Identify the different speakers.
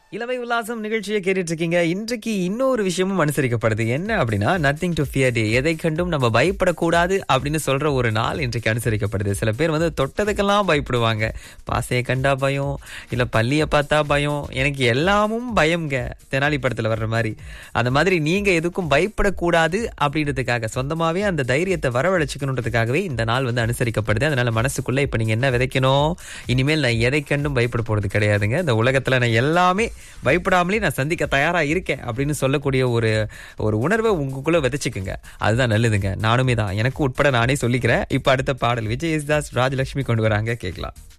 Speaker 1: இளமை உல்லாசம் நிகழ்ச்சியை கேட்டுட்டு இருக்கீங்க இன்றைக்கு இன்னொரு விஷயமும் அனுசரிக்கப்படுது என்ன அப்படின்னா நத்திங் டு ஃபியர் டே எதை கண்டும் நம்ம பயப்படக்கூடாது அப்படின்னு சொல்ற ஒரு நாள் இன்றைக்கு அனுசரிக்கப்படுது சில பேர் வந்து தொட்டதுக்கெல்லாம் பயப்படுவாங்க பாசையை கண்டா பயம் இல்ல பள்ளியை பார்த்தா பயம் எனக்கு எல்லாமும் பயம்ங்க தெனாலி படத்துல வர்ற மாதிரி அந்த மாதிரி நீங்க எதுக்கும் பயப்படக்கூடாது அப்படின்றதுக்காக சொந்தமாவே அந்த தைரியத்தை வரவழைச்சுக்கணுன்றதுக்காகவே இந்த நாள் வந்து அனுசரிக்கப்படுது அதனால மனசுக்குள்ள இப்ப நீங்க என்ன விதைக்கணும் இனிமேல் நான் எதை கண்டும் பயப்பட போறது கிடையாதுங்க இந்த உலகத்துல நான் எல்லாமே பயப்படாமலே நான் சந்திக்க தயாரா இருக்கேன் அப்படின்னு சொல்லக்கூடிய ஒரு ஒரு உணர்வை உங்களுக்குள்ள விதைச்சுக்குங்க அதுதான் நல்லதுங்க நானுமே தான் எனக்கு உட்பட நானே சொல்லிக்கிறேன் இப்ப அடுத்த பாடல் விஜய் யேசுதாஸ் ராஜலட்சுமி கொண்டு வராங்க கேட்கலாம்